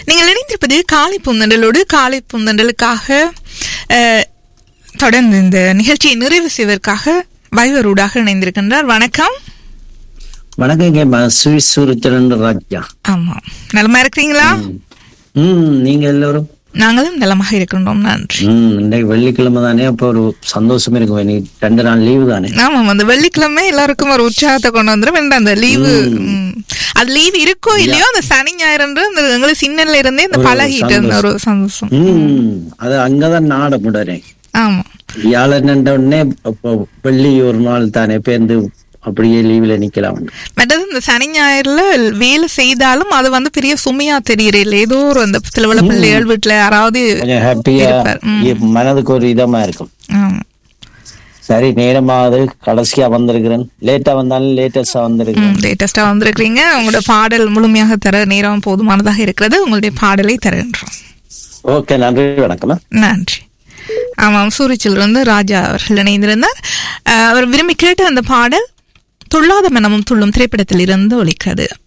நீங்கள் இணைந்திருப்பது காலை பூந்தண்டலோடு காலை பூந்தண்டலுக்காக அஹ், தொடர்ந்து இந்த நிகழ்ச்சியை நிறைவு செய்வதற்காக வைவரூடாக இணைந்திருக்கின்றார் வணக்கம் வணக்கங்க சுவிஸ் சூரியச்சரன் ராஜா ஆமா நலமா இருக்கிறீங்களா ம் நீங்க எல்லாரும் நாங்களும் நலமாக இருக்கின்றோம் நன்றி ம் இன்னைக்கு வெள்ளிக்கிழமை தானே அப்போ ஒரு சந்தோஷம் இருக்கும் இன்னைக்கு ரெண்டு நாள் லீவு தானே ஆமாம் அந்த வெள்ளிக்கிழமை எல்லாருக்கும் ஒரு உற்சாகத்தை கொண்டு வந்துடும் வேண்டாம் அந்த லீவு ம். அது லீவு இருக்கோ இல்லையோ அந்த சனி ஞாயிறு அந்த எங்களுக்கு சின்னல இருந்தே இந்த ஒரு பழகிட்டு இருந்த ஒரு சந்தோஷம் ம் அது அங்கதான் நாட முடனே ஆமா வியாழன் உடனே அப்போ வெள்ளி ஒரு நாள் தானே பேருந்து அப்படியே லீவ்ல நிக்கலாம் மற்றது இந்த சனி ஞாயிறுல வேலை செய்தாலும் அது வந்து பெரிய சுமையா தெரியல ஏதோ ஒரு அந்த சில வேளை பிள்ளைகள் வீட்டுல யாராவது கொஞ்சம் ஹாப்பியா இருப்பார். ம். மனதுக்கு ஒரு இதமா இருக்கும் ஆமா. சரி நேரமாவது கடைசியா வந்திருக்கிறேன் லேட்டா வந்தாலும் லேட்டஸ்டா வந்திருக்கிறேன் ம் லேட்டஸ்டா வந்திருக்கிறீங்க உங்களோட பாடல் முழுமையாக தர நேரம் போதுமானதாக இருக்கிறது உங்களுடைய பாடலை தருகின்றோம் ஓகே நன்றி வணக்கம் நன்றி ஆமாம் சூரிச்சிலிருந்து ராஜா அவர்கள் இணைந்திருந்தார் அஹ், அவர் விரும்பி கேட்ட அந்த பாடல் துள்ளாத மனமும் துள்ளும் திரைப்படத்தில் இருந்து ஒலிக்கிறது